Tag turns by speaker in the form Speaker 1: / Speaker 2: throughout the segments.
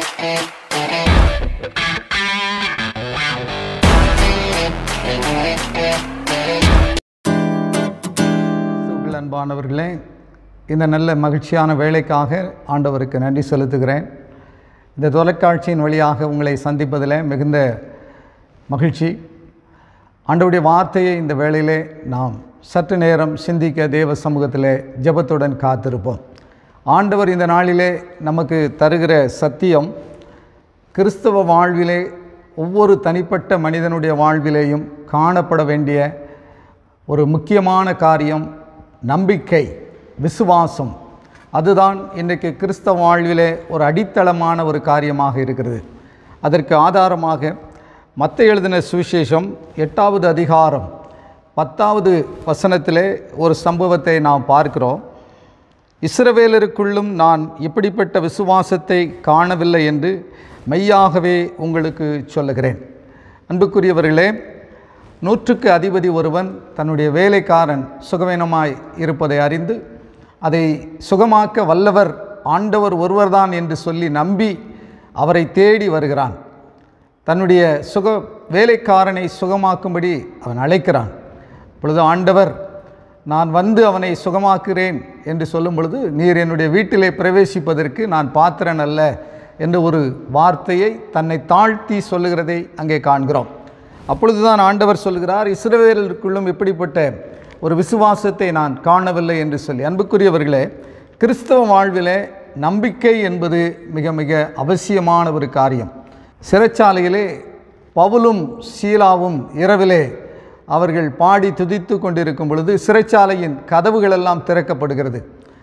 Speaker 1: கிறிஸ்துவுக்குள் அன்பானவர்களே இந்த நல்ல மகிழ்ச்சியான வேலைக்காக ஆண்டவருக்கு நன்றி செலுத்துகிறேன் இந்த தொலைக்காட்சியின் வழியாக உங்களை சந்திப்பதில் மிகுந்த மகிழ்ச்சி ஆண்டவருடைய வார்த்தையை இந்த வேளையிலே நாம் சற்று நேரம் சிந்திக்க தேவ சமூகத்திலே ஜெபத்துடன் காத்திருப்போம் ஆண்டவர் இந்த நாளிலே நமக்கு தருகிற சத்தியம் கிறிஸ்தவ வாழ்விலே ஒவ்வொரு தனிப்பட்ட மனிதனுடைய வாழ்விலேயும் காணப்பட வேண்டிய ஒரு முக்கியமான காரியம் நம்பிக்கை விசுவாசம் அதுதான் இன்றைக்கு கிறிஸ்தவ வாழ்விலே ஒரு அடித்தளமான ஒரு காரியமாக இருக்கிறது அதற்கு ஆதாரமாக மத்த எழுதின சுவிசேஷம் எட்டாவது அதிகாரம் பத்தாவது வசனத்திலே ஒரு சம்பவத்தை நாம் பார்க்கிறோம் இஸ்ரவேலருக்குள்ளும் நான் இப்படிப்பட்ட விசுவாசத்தை காணவில்லை என்று மெய்யாகவே உங்களுக்கு சொல்லுகிறேன் அன்புக்குரியவர்களே நூற்றுக்கு அதிபதி ஒருவன் தன்னுடைய வேலைக்காரன் சுகவீனமாய் இருப்பதை அறிந்து அதை சுகமாக்க வல்லவர் ஆண்டவர் ஒருவர்தான் என்று சொல்லி நம்பி அவரை தேடி வருகிறான் தன்னுடைய சுக வேலைக்காரனை சுகமாக்கும்படி அவன் அழைக்கிறான் பொழுது ஆண்டவர் நான் வந்து அவனை சுகமாக்குகிறேன் என்று சொல்லும் பொழுது நீர் என்னுடைய வீட்டிலே பிரவேசிப்பதற்கு நான் பாத்திரன் அல்ல என்ற ஒரு வார்த்தையை தன்னை தாழ்த்தி சொல்லுகிறதை அங்கே காண்கிறோம் அப்பொழுதுதான் ஆண்டவர் சொல்கிறார் இஸ்ரவேலருக்குள்ளும் இப்படிப்பட்ட ஒரு விசுவாசத்தை நான் காணவில்லை என்று சொல்லி அன்புக்குரியவர்களே கிறிஸ்தவ வாழ்விலே நம்பிக்கை என்பது மிக மிக அவசியமான ஒரு காரியம் சிறைச்சாலையிலே பவுலும் சீலாவும் இரவிலே அவர்கள் பாடி துதித்து கொண்டிருக்கும் பொழுது சிறைச்சாலையின் கதவுகளெல்லாம் திறக்கப்படுகிறது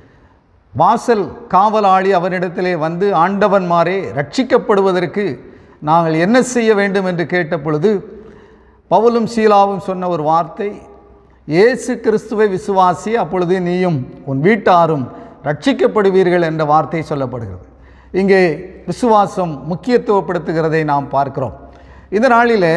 Speaker 1: வாசல் காவலாளி அவனிடத்திலே வந்து ஆண்டவன்மாரே ரட்சிக்கப்படுவதற்கு நாங்கள் என்ன செய்ய வேண்டும் என்று கேட்ட பொழுது பவுலும் சீலாவும் சொன்ன ஒரு வார்த்தை இயேசு கிறிஸ்துவை விசுவாசி அப்பொழுது நீயும் உன் வீட்டாரும் ரட்சிக்கப்படுவீர்கள் என்ற வார்த்தை சொல்லப்படுகிறது இங்கே விசுவாசம் முக்கியத்துவப்படுத்துகிறதை நாம் பார்க்கிறோம் இந்த நாளிலே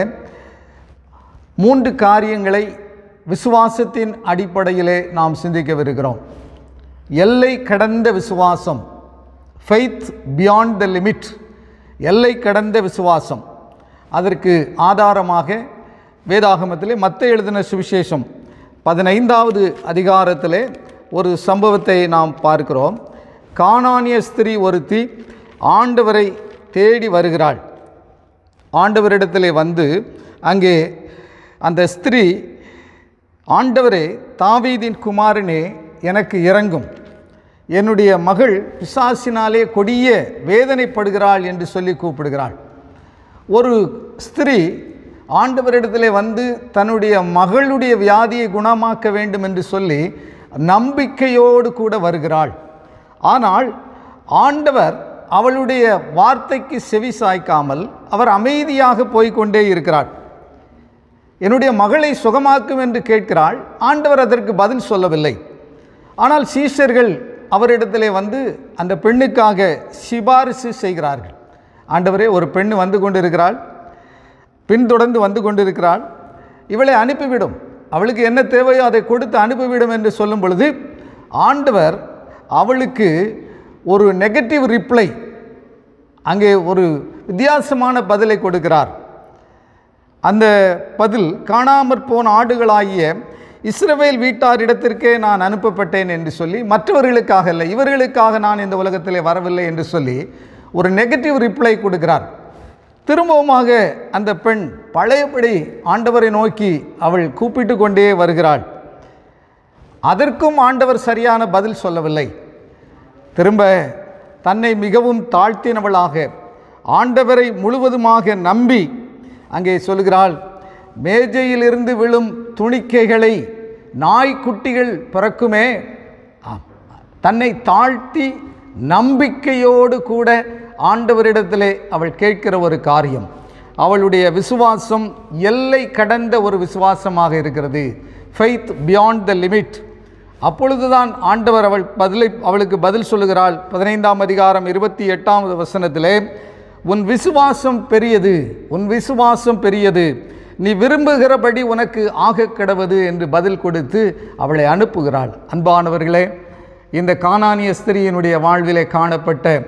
Speaker 1: மூன்று காரியங்களை விசுவாசத்தின் அடிப்படையிலே நாம் சிந்திக்கவிருக்கிறோம் எல்லை கடந்த விசுவாசம் ஃபெய்த் பியாண்ட் த லிமிட் எல்லை கடந்த விசுவாசம் அதற்கு ஆதாரமாக வேதாகமத்திலே மத்த எழுதின சுவிசேஷம் பதினைந்தாவது அதிகாரத்திலே ஒரு சம்பவத்தை நாம் பார்க்கிறோம் கானானிய ஸ்திரீ ஒருத்தி ஆண்டவரை தேடி வருகிறாள் ஆண்டவரிடத்திலே வந்து அங்கே அந்த ஸ்திரீ ஆண்டவரே தாவீதின் குமாரனே எனக்கு இறங்கும் என்னுடைய மகள் பிசாசினாலே கொடிய வேதனைப்படுகிறாள் என்று சொல்லி கூப்பிடுகிறாள் ஒரு ஸ்திரீ ஆண்டவரிடத்திலே வந்து தன்னுடைய மகளுடைய வியாதியை குணமாக்க வேண்டும் என்று சொல்லி நம்பிக்கையோடு கூட வருகிறாள் ஆனால் ஆண்டவர் அவளுடைய வார்த்தைக்கு செவி சாய்க்காமல் அவர் அமைதியாக போய்க்கொண்டே இருக்கிறார் என்னுடைய மகளை சுகமாக்கும் என்று கேட்கிறாள் ஆண்டவர் அதற்கு பதில் சொல்லவில்லை ஆனால் சீஷர்கள் அவரிடத்திலே வந்து அந்த பெண்ணுக்காக சிபாரிசு செய்கிறார்கள் ஆண்டவரே ஒரு பெண் வந்து கொண்டிருக்கிறாள் பின்தொடர்ந்து வந்து கொண்டிருக்கிறாள் இவளை அனுப்பிவிடும் அவளுக்கு என்ன தேவையோ அதை கொடுத்து அனுப்பிவிடும் என்று சொல்லும் பொழுது ஆண்டவர் அவளுக்கு ஒரு நெகட்டிவ் ரிப்ளை அங்கே ஒரு வித்தியாசமான பதிலை கொடுக்கிறார் அந்த பதில் காணாமற் போன ஆடுகளாகிய இஸ்ரவேல் வீட்டாரிடத்திற்கே நான் அனுப்பப்பட்டேன் என்று சொல்லி மற்றவர்களுக்காக இல்லை இவர்களுக்காக நான் இந்த உலகத்திலே வரவில்லை என்று சொல்லி ஒரு நெகட்டிவ் ரிப்ளை கொடுக்கிறார் திரும்பவுமாக அந்த பெண் பழையபடி ஆண்டவரை நோக்கி அவள் கூப்பிட்டு கொண்டே வருகிறாள் அதற்கும் ஆண்டவர் சரியான பதில் சொல்லவில்லை திரும்ப தன்னை மிகவும் தாழ்த்தினவளாக ஆண்டவரை முழுவதுமாக நம்பி அங்கே சொல்கிறாள் மேஜையிலிருந்து விழும் துணிக்கைகளை நாய்க்குட்டிகள் பிறக்குமே ஆம். தன்னை தாழ்த்தி நம்பிக்கையோடு கூட ஆண்டவரிடத்திலே அவள் கேட்கிற ஒரு காரியம் அவளுடைய விசுவாசம் எல்லை கடந்த ஒரு விசுவாசமாக இருக்கிறது ஃபெய்த் பியாண்ட் த லிமிட் அப்பொழுதுதான் ஆண்டவர் அவள் பதிலை அவளுக்கு பதில் சொல்லுகிறாள் பதினைந்தாம் அதிகாரம் இருபத்தி எட்டாவது வசனத்திலே உன் விசுவாசம் பெரியது உன் விசுவாசம் பெரியது நீ விரும்புகிறபடி உனக்கு ஆக கிடவது என்று பதில் கொடுத்து அவளை அனுப்புகிறாள் அன்பானவர்களே இந்த கானானிய ஸ்திரியினுடைய வாழ்விலே காணப்பட்ட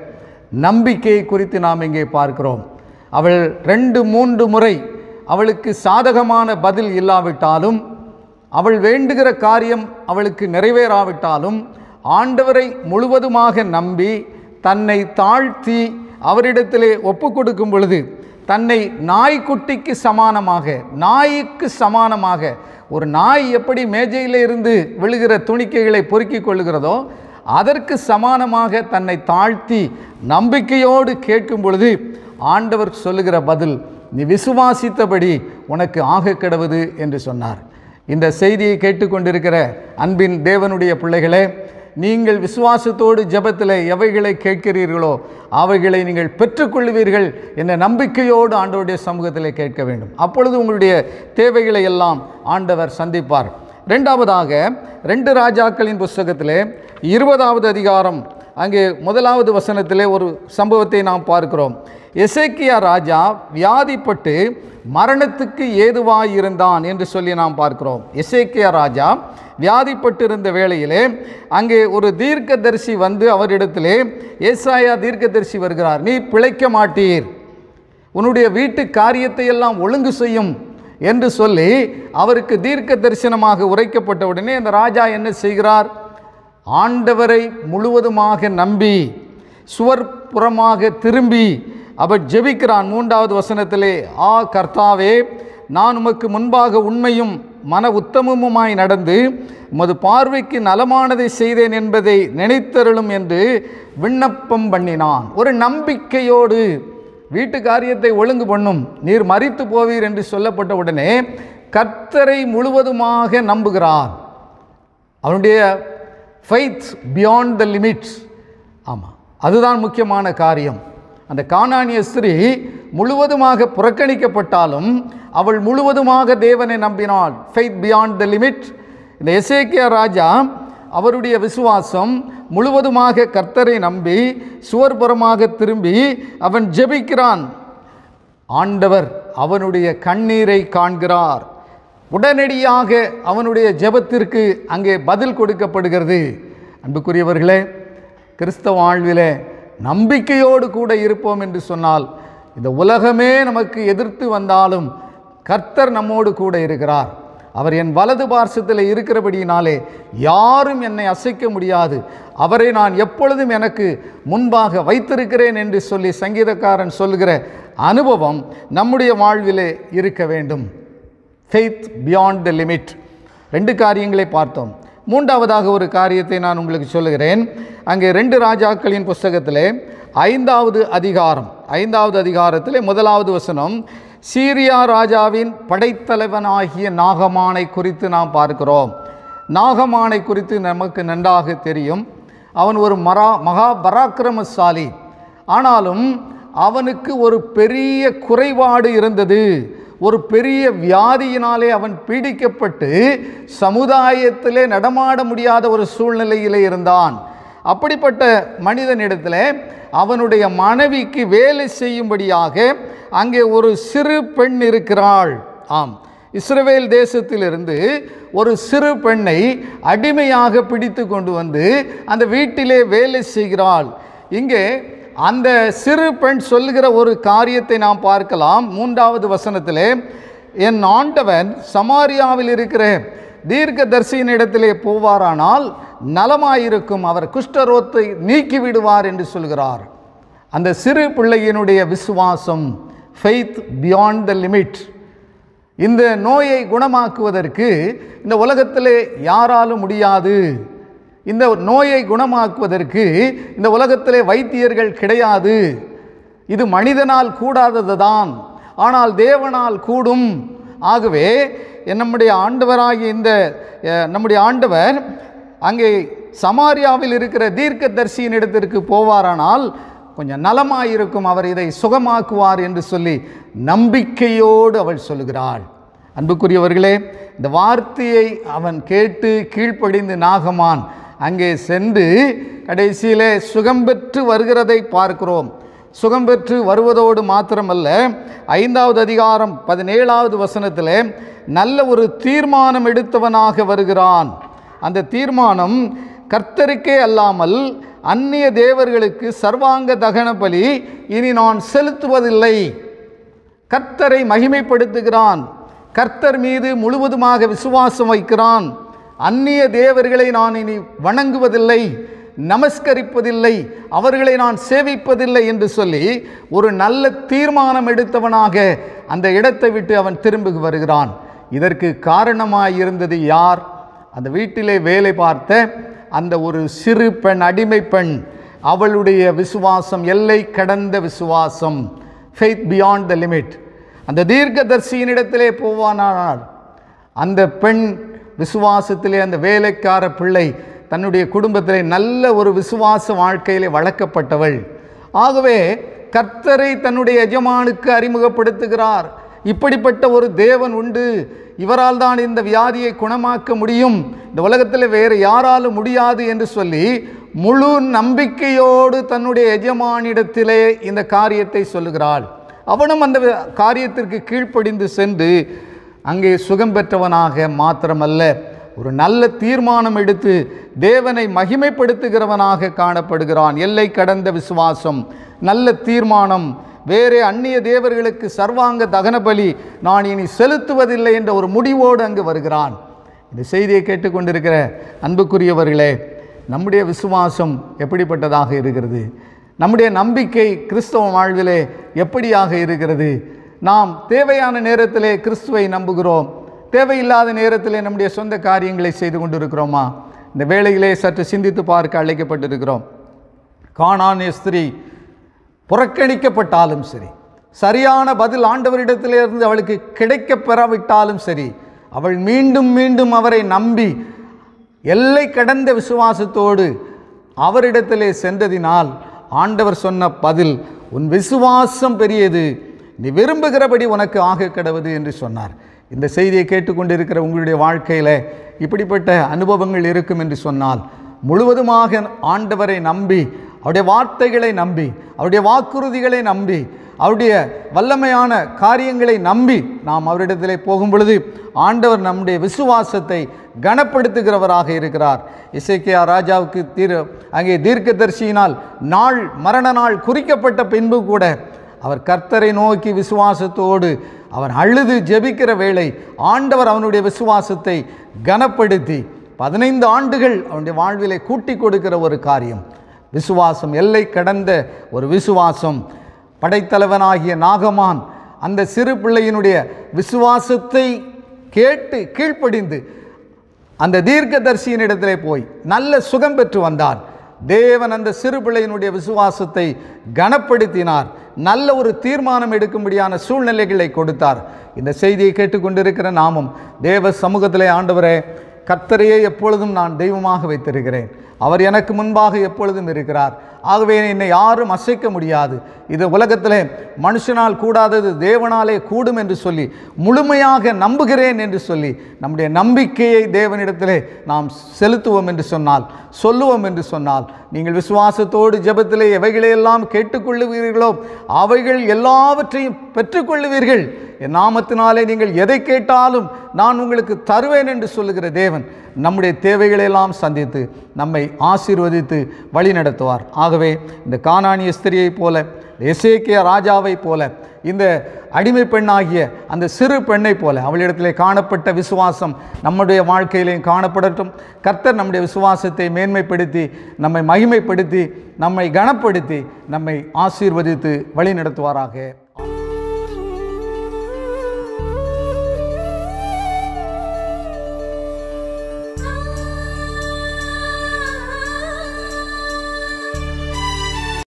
Speaker 1: நம்பிக்கையை குறித்து நாம் இங்கே பார்க்கிறோம் அவள் ரெண்டு மூன்று முறை அவளுக்கு சாதகமான பதில் இல்லாவிட்டாலும் அவள் வேண்டுகிற காரியம் அவளுக்கு நிறைவேறாவிட்டாலும் ஆண்டவரை முழுவதுமாக நம்பி தன்னை தாழ்த்தி அவரிடத்திலே ஒப்பு கொடுக்கும் பொழுது தன்னை நாய்க்குட்டிக்கு சமானமாக நாய்க்கு சமானமாக ஒரு நாய் எப்படி மேஜையில் இருந்து விழுகிற துணிக்கைகளை பொறுக்கிக் கொள்கிறதோ அதற்கு சமானமாக தன்னை தாழ்த்தி நம்பிக்கையோடு கேட்கும் பொழுது ஆண்டவர் சொல்லுகிற பதில் நீ விசுவாசித்தபடி உனக்கு ஆக கிடவது என்று சொன்னார் இந்த செய்தியை கேட்டுக்கொண்டிருக்கிற அன்பின் தேவனுடைய பிள்ளைகளே நீங்கள் விசுவாசத்தோடு ஜெபத்தில் எவைகளை கேட்கிறீர்களோ அவைகளை நீங்கள் பெற்றுக்கொள்வீர்கள் என்ற நம்பிக்கையோடு ஆண்டவருடைய சமூகத்தில் கேட்க வேண்டும் அப்பொழுது உங்களுடைய தேவைகளை எல்லாம் ஆண்டவர் சந்திப்பார் ரெண்டாவதாக ரெண்டு ராஜாக்களின் புஸ்தகத்திலே இருபதாவது அதிகாரம் அங்கே முதலாவது வசனத்திலே ஒரு சம்பவத்தை நாம் பார்க்கிறோம் எசேக்கியா ராஜா வியாதிப்பட்டு மரணத்துக்கு ஏதுவாயிருந்தான் என்று சொல்லி நாம் பார்க்கிறோம் எசேக்கியா ராஜா வியாதிப்பட்டிருந்த வேளையிலே அங்கே ஒரு தீர்க்கதரிசி வந்து அவரிடத்திலே ஏசாயா தீர்க்கதரிசி வருகிறார் நீ பிழைக்க மாட்டீர் உன்னுடைய வீட்டு காரியத்தை எல்லாம் ஒழுங்கு செய்யும் என்று சொல்லி அவருக்கு தீர்க்க தரிசனமாக உரைக்கப்பட்ட உடனே அந்த ராஜா என்ன செய்கிறார் ஆண்டவரை முழுவதுமாக நம்பி சுவர்புறமாக திரும்பி அவர் ஜெபிக்கிறான் மூன்றாவது வசனத்திலே ஆ கர்த்தாவே நான் உமக்கு முன்பாக உண்மையும் மன உத்தமமுமாய் நடந்து உமது பார்வைக்கு நலமானதை செய்தேன் என்பதை நினைத்தருளும் என்று விண்ணப்பம் பண்ணினான் ஒரு நம்பிக்கையோடு வீட்டு காரியத்தை ஒழுங்கு பண்ணும் நீர் மறித்து போவீர் என்று சொல்லப்பட்ட உடனே கர்த்தரை முழுவதுமாக நம்புகிறார் அவனுடைய ஃபைத் பியாண்ட் த லிமிட்ஸ் ஆமாம் அதுதான் முக்கியமான காரியம் அந்த கானானிய ஸ்திரீ முழுவதுமாக புறக்கணிக்கப்பட்டாலும் அவள் முழுவதுமாக தேவனை நம்பினாள் ஃபெய்த் பியாண்ட் த லிமிட் இந்த எசேக்கியா ராஜா அவருடைய விசுவாசம் முழுவதுமாக கர்த்தரை நம்பி சுவர்புறமாக திரும்பி அவன் ஜெபிக்கிறான் ஆண்டவர் அவனுடைய கண்ணீரை காண்கிறார் உடனடியாக அவனுடைய ஜெபத்திற்கு அங்கே பதில் கொடுக்கப்படுகிறது அன்புக்குரியவர்களே கிறிஸ்தவ வாழ்விலே நம்பிக்கையோடு கூட இருப்போம் என்று சொன்னால் இந்த உலகமே நமக்கு எதிர்த்து வந்தாலும் கர்த்தர் நம்மோடு கூட இருக்கிறார் அவர் என் வலது பார்சத்தில் இருக்கிறபடியினாலே யாரும் என்னை அசைக்க முடியாது அவரை நான் எப்பொழுதும் எனக்கு முன்பாக வைத்திருக்கிறேன் என்று சொல்லி சங்கீதக்காரன் சொல்கிற அனுபவம் நம்முடைய வாழ்விலே இருக்க வேண்டும் ஃபெய்த் பியாண்ட் த லிமிட் ரெண்டு காரியங்களை பார்த்தோம் மூன்றாவதாக ஒரு காரியத்தை நான் உங்களுக்கு சொல்லுகிறேன் அங்கே ரெண்டு ராஜாக்களின் புஸ்தகத்திலே ஐந்தாவது அதிகாரம் ஐந்தாவது அதிகாரத்திலே முதலாவது வசனம் சீரியா ராஜாவின் படைத்தலைவனாகிய நாகமானை குறித்து நாம் பார்க்கிறோம் நாகமானை குறித்து நமக்கு நன்றாக தெரியும் அவன் ஒரு மரா மகா பராக்கிரமசாலி ஆனாலும் அவனுக்கு ஒரு பெரிய குறைபாடு இருந்தது ஒரு பெரிய வியாதியினாலே அவன் பீடிக்கப்பட்டு சமுதாயத்திலே நடமாட முடியாத ஒரு சூழ்நிலையிலே இருந்தான் அப்படிப்பட்ட மனிதனிடத்தில் அவனுடைய மனைவிக்கு வேலை செய்யும்படியாக அங்கே ஒரு சிறு பெண் இருக்கிறாள் ஆம் இஸ்ரவேல் தேசத்திலிருந்து ஒரு சிறு பெண்ணை அடிமையாக பிடித்து கொண்டு வந்து அந்த வீட்டிலே வேலை செய்கிறாள் இங்கே அந்த சிறு பெண் சொல்லுகிற ஒரு காரியத்தை நாம் பார்க்கலாம் மூன்றாவது வசனத்திலே என் ஆண்டவன் சமாரியாவில் இருக்கிற தீர்க்கதரிசியினிடத்திலே போவாரானால் நலமாயிருக்கும் அவர் குஷ்டரோத்தை நீக்கி விடுவார் என்று சொல்கிறார் அந்த சிறு பிள்ளையினுடைய விசுவாசம் ஃபெய்த் பியாண்ட் த லிமிட் இந்த நோயை குணமாக்குவதற்கு இந்த உலகத்திலே யாராலும் முடியாது இந்த நோயை குணமாக்குவதற்கு இந்த உலகத்திலே வைத்தியர்கள் கிடையாது இது மனிதனால் கூடாதது தான் ஆனால் தேவனால் கூடும் ஆகவே நம்முடைய ஆண்டவராகிய இந்த அஹ், நம்முடைய ஆண்டவர் அங்கே சமாரியாவில் இருக்கிற தீர்க்கதரிசியின் இடத்திற்கு போவாரானால் கொஞ்சம் நலமாயிருக்கும் அவர் இதை சுகமாக்குவார் என்று சொல்லி நம்பிக்கையோடு அவள் சொல்லுகிறாள் அன்புக்குரியவர்களே இந்த வார்த்தையை அவன் கேட்டு கீழ்ப்படிந்து நாகமான் அங்கே சென்று கடைசியிலே சுகம் பெற்று வருகிறதை பார்க்கிறோம் சுகம் பெற்று வருவதோடு மாத்திரமல்ல ஐந்தாவது அதிகாரம் பதினேழாவது வசனத்தில் நல்ல ஒரு தீர்மானம் எடுத்தவனாக வருகிறான் அந்த தீர்மானம் கர்த்தருக்கே அல்லாமல் அந்நிய தேவர்களுக்கு சர்வாங்க தகன பலி இனி நான் செலுத்துவதில்லை கர்த்தரை மகிமைப்படுத்துகிறான் கர்த்தர் மீது முழுவதுமாக விசுவாசம் வைக்கிறான் அந்நிய தேவர்களை நான் இனி வணங்குவதில்லை நமஸ்கரிப்பதில்லை அவர்களை நான் சேவிப்பதில்லை என்று சொல்லி ஒரு நல்ல தீர்மானம் எடுத்தவனாக அந்த இடத்தை விட்டு அவன் திரும்பி வருகிறான் இதற்கு காரணமாயிருந்தது யார் அந்த வீட்டிலே வேலை பார்த்த அந்த ஒரு சிறு பெண் அடிமை பெண் அவளுடைய விசுவாசம் எல்லை கடந்த விசுவாசம் ஃபெய்த் பியாண்ட் த லிமிட் அந்த தீர்க்கதர்சியினிடத்திலே போவானால் அந்த பெண் விசுவாசத்திலே அந்த வேலைக்கார பிள்ளை தன்னுடைய குடும்பத்திலே நல்ல ஒரு விசுவாச வாழ்க்கையிலே வளர்க்கப்பட்டவள் ஆகவே கர்த்தரை தன்னுடைய எஜமானுக்கு அறிமுகப்படுத்துகிறார் இப்படிப்பட்ட ஒரு தேவன் உண்டு இவரால் தான் இந்த வியாதியை குணமாக்க முடியும் இந்த உலகத்தில் வேறு யாராலும் முடியாது என்று சொல்லி முழு நம்பிக்கையோடு தன்னுடைய எஜமானிடத்திலே இந்த காரியத்தை சொல்லுகிறாள் அவனும் அந்த காரியத்திற்கு கீழ்ப்படிந்து சென்று அங்கே சுகம் பெற்றவனாக மாத்திரமல்ல ஒரு நல்ல தீர்மானம் எடுத்து தேவனை மகிமைப்படுத்துகிறவனாக காணப்படுகிறான் எல்லை கடந்த விசுவாசம் நல்ல தீர்மானம் வேறே அந்நிய தேவர்களுக்கு சர்வாங்க தகனபலி நான் இனி செலுத்துவதில்லை என்ற ஒரு முடிவோடு அங்கு வருகிறான் இந்த செய்தியை கேட்டுக்கொண்டிருக்கிற அன்புக்குரியவர்களே நம்முடைய விசுவாசம் எப்படிப்பட்டதாக இருக்கிறது நம்முடைய நம்பிக்கை கிறிஸ்தவ வாழ்விலே எப்படியாக இருக்கிறது நாம் தேவையான நேரத்திலே கிறிஸ்துவை நம்புகிறோம் தேவையில்லாத நேரத்திலே நம்முடைய சொந்த காரியங்களை செய்து கொண்டிருக்கிறோமா இந்த வேளையிலே சற்று சிந்தித்து பார்க்க அழைக்கப்பட்டிருக்கிறோம் காணான் ஸ்திரீ புறக்கணிக்கப்பட்டாலும் சரி சரியான பதில் ஆண்டவரிடத்திலிருந்து அவளுக்கு கிடைக்க பெறாவிட்டாலும் சரி அவள் மீண்டும் மீண்டும் அவரை நம்பி எல்லை கடந்த விசுவாசத்தோடு அவரிடத்திலே சென்றதினால் ஆண்டவர் சொன்ன பதில் உன் விசுவாசம் பெரியது நீ விரும்புகிறபடி உனக்கு ஆக கிடவது என்று சொன்னார் இந்த செய்தியை கேட்டுக்கொண்டிருக்கிற உங்களுடைய வாழ்க்கையில் இப்படிப்பட்ட அனுபவங்கள் இருக்கும் என்று சொன்னால் முழுவதுமாக ஆண்டவரை நம்பி அவருடைய வார்த்தைகளை நம்பி அவருடைய வாக்குறுதிகளை நம்பி அவருடைய வல்லமையான காரியங்களை நம்பி நாம் அவரிடத்திலே போகும் பொழுது ஆண்டவர் நம்முடைய விசுவாசத்தை கனப்படுத்துகிறவராக இருக்கிறார் இசைக்கியா ராஜாவுக்கு தீர் அங்கே தீர்க்கதரிசியினால் நாள் மரண நாள் குறிக்கப்பட்ட பின்பு கூட அவர் கர்த்தரை நோக்கி விசுவாசத்தோடு அவன் அழுது ஜெபிக்கிற வேளை ஆண்டவர் அவனுடைய விசுவாசத்தை கனப்படுத்தி பதினைந்து ஆண்டுகள் அவனுடைய வாழ்விலை கூட்டி கொடுக்கிற ஒரு காரியம் விசுவாசம் எல்லை கடந்த ஒரு விசுவாசம் படைத்தலைவனாகிய நாகமான் அந்த சிறு பிள்ளையினுடைய விசுவாசத்தை கேட்டு கீழ்ப்படிந்து அந்த தீர்க்கதரிசியினிடத்திலே போய் நல்ல சுகம் பெற்று வந்தான் தேவன் அந்த சிறு பிள்ளையினுடைய விசுவாசத்தை கனப்படுத்தினார் நல்ல ஒரு தீர்மானம் எடுக்கும்படியான சூழ்நிலைகளை கொடுத்தார் இந்த செய்தியை கேட்டுக்கொண்டிருக்கிற நாமும் தேவ சமூகத்திலே ஆண்டவரே கர்த்தரையே எப்பொழுதும் நான் தெய்வமாக வைத்திருக்கிறேன் அவர் எனக்கு முன்பாக எப்பொழுதும் இருக்கிறார் ஆகவே என்னை யாரும் அசைக்க முடியாது இது உலகத்திலே மனுஷனால் கூடாதது தேவனாலே கூடும் என்று சொல்லி முழுமையாக நம்புகிறேன் என்று சொல்லி நம்முடைய நம்பிக்கையை தேவனிடத்திலே நாம் செலுத்துவோம் என்று சொன்னால் சொல்லுவோம் என்று சொன்னால் நீங்கள் விசுவாசத்தோடு ஜெபத்திலே எவைகளையெல்லாம் கேட்டுக்கொள்ளுவீர்களோ அவைகள் எல்லாவற்றையும் பெற்றுக்கொள்ளுவீர்கள் என் நாமத்தினாலே நீங்கள் எதை கேட்டாலும் நான் உங்களுக்கு தருவேன் என்று சொல்லுகிற தேவன் நம்முடைய தேவைகளையெல்லாம் சந்தித்து நம்மை ஆசீர்வதித்து வழி நடத்துவார் ஆகவே இந்த கானானிய ஸ்திரியைப் போல எசேக்கிய ராஜாவைப் போல இந்த அடிமை பெண்ணாகிய அந்த சிறு பெண்ணைப் போல அவளிடத்திலே காணப்பட்ட விசுவாசம் நம்முடைய வாழ்க்கையிலேயும் காணப்படட்டும் கர்த்தர் நம்முடைய விசுவாசத்தை மேன்மைப்படுத்தி நம்மை மகிமைப்படுத்தி நம்மை கனப்படுத்தி நம்மை ஆசீர்வதித்து வழி நடத்துவாராக